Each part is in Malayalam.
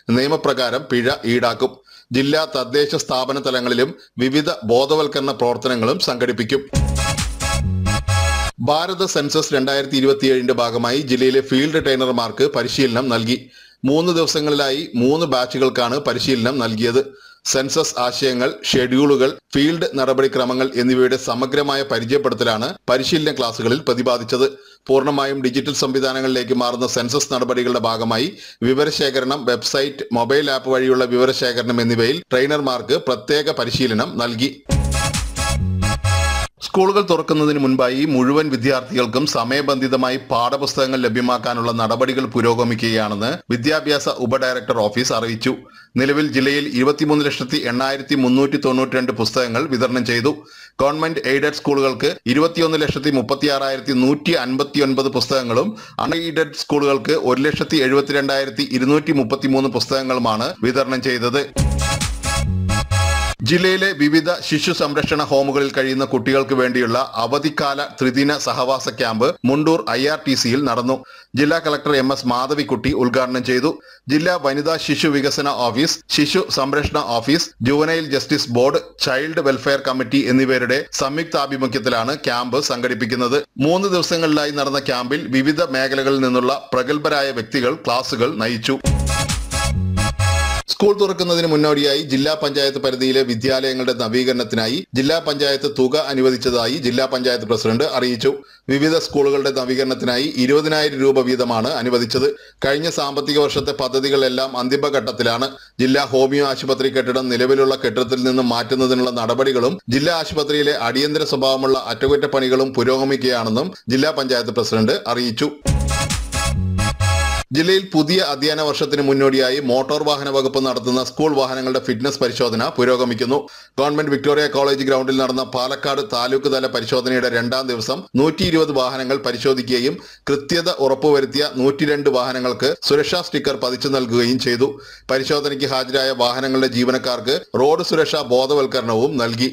നിയമപ്രകാരം പിഴ ഈടാക്കും ജില്ലാ തദ്ദേശ സ്ഥാപന തലങ്ങളിലും വിവിധ ബോധവൽക്കരണ പ്രവർത്തനങ്ങളും സംഘടിപ്പിക്കും ഭാരത സെൻസസ് രണ്ടായിരത്തി ഇരുപത്തിയേഴിന്റെ ഭാഗമായി ജില്ലയിലെ ഫീൽഡ് ട്രെയിനർമാർക്ക് പരിശീലനം നൽകി മൂന്ന് ദിവസങ്ങളിലായി മൂന്ന് ബാച്ചുകൾക്കാണ് പരിശീലനം നൽകിയത് സെൻസസ് ആശയങ്ങൾ ഷെഡ്യൂളുകൾ ഫീൽഡ് നടപടിക്രമങ്ങൾ എന്നിവയുടെ സമഗ്രമായ പരിചയപ്പെടുത്തലാണ് പരിശീലന ക്ലാസുകളിൽ പ്രതിപാദിച്ചത് പൂർണ്ണമായും ഡിജിറ്റൽ സംവിധാനങ്ങളിലേക്ക് മാറുന്ന സെൻസസ് നടപടികളുടെ ഭാഗമായി വിവരശേഖരണം വെബ്സൈറ്റ് മൊബൈൽ ആപ്പ് വഴിയുള്ള വിവരശേഖരണം എന്നിവയിൽ ട്രെയിനർമാർക്ക് പ്രത്യേക പരിശീലനം നൽകി സ്കൂളുകൾ തുറക്കുന്നതിന് മുൻപായി മുഴുവൻ വിദ്യാർത്ഥികൾക്കും സമയബന്ധിതമായി പാഠപുസ്തകങ്ങൾ ലഭ്യമാക്കാനുള്ള നടപടികൾ പുരോഗമിക്കുകയാണെന്ന് വിദ്യാഭ്യാസ ഉപഡയറക്ടർ ഓഫീസ് അറിയിച്ചു നിലവിൽ ജില്ലയിൽ ഇരുപത്തിമൂന്ന് ലക്ഷത്തി എണ്ണായിരത്തി മുന്നൂറ്റി തൊണ്ണൂറ്റി രണ്ട് പുസ്തകങ്ങൾ വിതരണം ചെയ്തു ഗവൺമെന്റ് എയ്ഡഡ് സ്കൂളുകൾക്ക് ഇരുപത്തിയൊന്ന് ലക്ഷത്തി മുപ്പത്തി ആറായിരത്തി നൂറ്റി അൻപത്തി ഒൻപത് പുസ്തകങ്ങളും അൺ എയ്ഡഡ് സ്കൂളുകൾക്ക് ഒരു ലക്ഷത്തി എഴുപത്തിരണ്ടായിരത്തി ഇരുന്നൂറ്റി മുപ്പത്തിമൂന്ന് പുസ്തകങ്ങളുമാണ് വിതരണം ചെയ്തത് ജില്ലയിലെ വിവിധ ശിശു സംരക്ഷണ ഹോമുകളിൽ കഴിയുന്ന കുട്ടികൾക്ക് വേണ്ടിയുള്ള അവധിക്കാല ത്രിദിന സഹവാസ camp Mundur I R T സിയിൽ നടന്നു ജില്ലാ കളക്ടർ എം എസ് മാധവിക്കുട്ടി ഉദ്ഘാടനം ചെയ്തു ജില്ലാ വനിതാ ശിശു വികസന ഓഫീസ് ശിശു സംരക്ഷണ office juvenile justice board child welfare committee എന്നിവരുടെ സംയുക്താഭിമുഖ്യത്തിലാണ് ക്യാമ്പ് സംഘടിപ്പിക്കുന്നത് മൂന്ന് ദിവസങ്ങളിലായി നടന്ന ക്യാമ്പിൽ വിവിധ മേഖലകളിൽ നിന്നുള്ള പ്രഗത്ഭരായ വ്യക്തികൾ ക്ലാസുകൾ നയിച്ചു സ്കൂൾ തുറക്കുന്നതിന് മുന്നോടിയായി ജില്ലാ പഞ്ചായത്ത് പരിധിയിലെ വിദ്യാലയങ്ങളുടെ നവീകരണത്തിനായി ജില്ലാ പഞ്ചായത്ത് തുക അനുവദിച്ചതായി ജില്ലാ പഞ്ചായത്ത് പ്രസിഡന്റ് അറിയിച്ചു വിവിധ സ്കൂളുകളുടെ നവീകരണത്തിനായി ഇരുപതിനായിരം രൂപ വീതമാണ് അനുവദിച്ചത് കഴിഞ്ഞ സാമ്പത്തിക വർഷത്തെ പദ്ധതികളെല്ലാം അന്തിമഘട്ടത്തിലാണ് ജില്ലാ ഹോമിയോ ആശുപത്രി കെട്ടിടം നിലവിലുള്ള കെട്ടിടത്തിൽ നിന്നും മാറ്റുന്നതിനുള്ള നടപടികളും ജില്ലാ ആശുപത്രിയിലെ അടിയന്തര സ്വഭാവമുള്ള അറ്റകുറ്റപ്പണികളും പുരോഗമിക്കുകയാണെന്നും ജില്ലാ പഞ്ചായത്ത് പ്രസിഡന്റ് അറിയിച്ചു ജില്ലയിൽ പുതിയ അധ്യയന വർഷത്തിന് മുന്നോടിയായി മോട്ടോർ വാഹന വകുപ്പ് നടത്തുന്ന സ്കൂൾ വാഹനങ്ങളുടെ ഫിറ്റ്നസ് പരിശോധന പുരോഗമിക്കുന്നു ഗവൺമെന്റ് വിക്ടോറിയ കോളേജ് ഗ്രൗണ്ടിൽ നടന്ന പാലക്കാട് താലൂക്ക് തല പരിശോധനയുടെ രണ്ടാം ദിവസം നൂറ്റി ഇരുപത് വാഹനങ്ങൾ പരിശോധിക്കുകയും കൃത്യത ഉറപ്പുവരുത്തിയ നൂറ്റിരണ്ട് വാഹനങ്ങൾക്ക് സുരക്ഷാ സ്റ്റിക്കർ പതിച്ചു നൽകുകയും ചെയ്തു പരിശോധനയ്ക്ക് ഹാജരായ വാഹനങ്ങളുടെ ജീവനക്കാർക്ക് റോഡ് സുരക്ഷാ ബോധവൽക്കരണവും നൽകി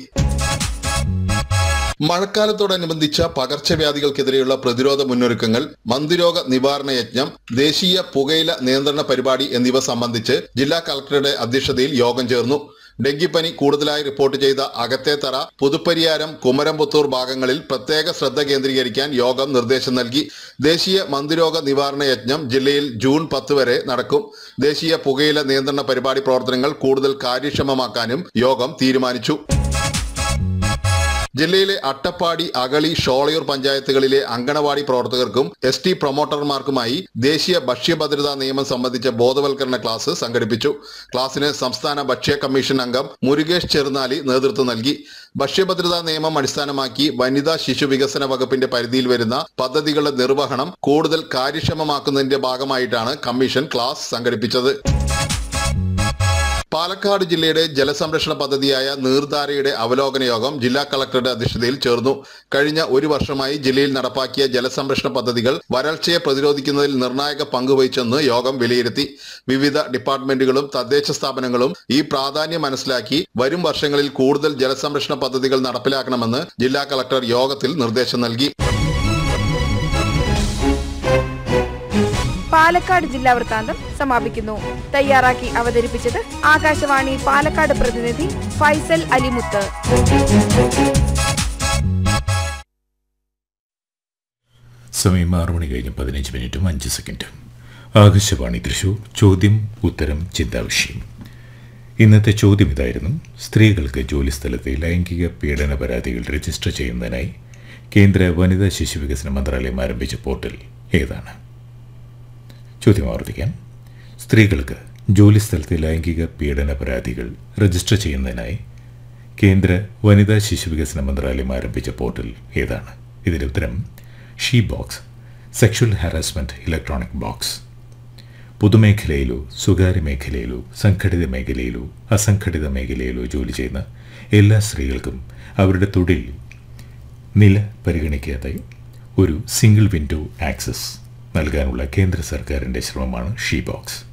മഴക്കാലത്തോടനുബന്ധിച്ച പകർച്ചവ്യാധികൾക്കെതിരെയുള്ള പ്രതിരോധ മുന്നൊരുക്കങ്ങൾ മന്ദിരോഗ നിവാരണ യജ്ഞം ദേശീയ പുകയില നിയന്ത്രണ പരിപാടി എന്നിവ സംബന്ധിച്ച് ജില്ലാ കളക്ടറുടെ അധ്യക്ഷതയിൽ യോഗം ചേർന്നു ഡെങ്കിപ്പനി കൂടുതലായി റിപ്പോർട്ട് ചെയ്ത അകത്തേത്തറ പുതുപ്പരിയാരം കുമരംപുത്തൂർ ഭാഗങ്ങളിൽ പ്രത്യേക ശ്രദ്ധ കേന്ദ്രീകരിക്കാൻ യോഗം നിർദ്ദേശം നൽകി ദേശീയ മന്ദിരോഗ നിവാരണ യജ്ഞം ജില്ലയിൽ ജൂൺ പത്ത് വരെ നടക്കും ദേശീയ പുകയില നിയന്ത്രണ പരിപാടി പ്രവർത്തനങ്ങൾ കൂടുതൽ കാര്യക്ഷമമാക്കാനും യോഗം തീരുമാനിച്ചു ജില്ലയിലെ അട്ടപ്പാടി അകളി ഷോളയൂർ പഞ്ചായത്തുകളിലെ അങ്കണവാടി പ്രവർത്തകർക്കും എസ് ടി പ്രൊമോട്ടർമാർക്കുമായി ദേശീയ ഭക്ഷ്യഭദ്രതാ നിയമം സംബന്ധിച്ച ബോധവൽക്കരണ ക്ലാസ് സംഘടിപ്പിച്ചു ക്ലാസ്സിന് സംസ്ഥാന ഭക്ഷ്യ കമ്മീഷൻ അംഗം മുരുകേഷ് ചെറുനാലി നേതൃത്വം നൽകി ഭക്ഷ്യഭദ്രതാ നിയമം അടിസ്ഥാനമാക്കി വനിതാ ശിശു വികസന വകുപ്പിന്റെ പരിധിയിൽ വരുന്ന പദ്ധതികളുടെ നിർവഹണം കൂടുതൽ കാര്യക്ഷമമാക്കുന്നതിന്റെ ഭാഗമായിട്ടാണ് കമ്മീഷൻ ക്ലാസ് സംഘടിപ്പിച്ചത് പാലക്കാട് ജില്ലയുടെ ജലസംരക്ഷണ പദ്ധതിയായ നീർധാരയുടെ അവലോകന യോഗം ജില്ലാ കളക്ടറുടെ അധ്യക്ഷതയിൽ ചേർന്നു കഴിഞ്ഞ ഒരു വർഷമായി ജില്ലയിൽ നടപ്പാക്കിയ ജലസംരക്ഷണ പദ്ധതികൾ വരൾച്ചയെ പ്രതിരോധിക്കുന്നതിൽ നിർണായക പങ്കുവഹിച്ചെന്ന് യോഗം വിലയിരുത്തി വിവിധ ഡിപ്പാർട്ട്മെന്റുകളും തദ്ദേശ സ്ഥാപനങ്ങളും ഈ പ്രാധാന്യം മനസ്സിലാക്കി വരും വർഷങ്ങളിൽ കൂടുതൽ ജലസംരക്ഷണ പദ്ധതികൾ നടപ്പിലാക്കണമെന്ന് ജില്ലാ കളക്ടർ യോഗത്തിൽ നിർദ്ദേശം നൽകി പാലക്കാട് ജില്ലാ വൃത്താന്തം സമാപിക്കുന്നു തയ്യാറാക്കി അവതരിപ്പിച്ചത് ആകാശവാണി പാലക്കാട് പ്രതിനിധി ഫൈസൽ അലിമുത്ത് സമയം ആറു മണി കഴിഞ്ഞ് പതിനഞ്ച് മിനിറ്റും അഞ്ച് സെക്കൻഡും ആകാശവാണി തൃശൂർ ചോദ്യം ഉത്തരം ചിന്താവിഷയം ഇന്നത്തെ ചോദ്യം ഇതായിരുന്നു സ്ത്രീകൾക്ക് ജോലിസ്ഥലത്തെ ലൈംഗിക പീഡന പരാതികൾ രജിസ്റ്റർ ചെയ്യുന്നതിനായി കേന്ദ്ര വനിതാ ശിശു വികസന മന്ത്രാലയം ആരംഭിച്ച പോർട്ടൽ ഏതാണ് ചോദ്യം ആവർത്തിക്കാം സ്ത്രീകൾക്ക് ജോലിസ്ഥലത്തെ ലൈംഗിക പീഡന പരാതികൾ രജിസ്റ്റർ ചെയ്യുന്നതിനായി കേന്ദ്ര വനിതാ ശിശു വികസന മന്ത്രാലയം ആരംഭിച്ച പോർട്ടൽ ഏതാണ് ഇതിന്റെ ഉത്തരം she box sexual harassment electronic box പൊതുമേഖലയിലോ സ്വകാര്യ മേഖലയിലോ സംഘടിത മേഖലയിലോ അസംഘടിത മേഖലയിലോ ജോലി ചെയ്യുന്ന എല്ലാ സ്ത്രീകൾക്കും അവരുടെ തൊഴിൽ നില പരിഗണിക്കാതെ ഒരു സിംഗിൾ വിൻഡോ ആക്സസ് നൽകാനുള്ള കേന്ദ്ര സർക്കാരിൻ്റെ ശ്രമമാണ് ഷീ ബോക്സ്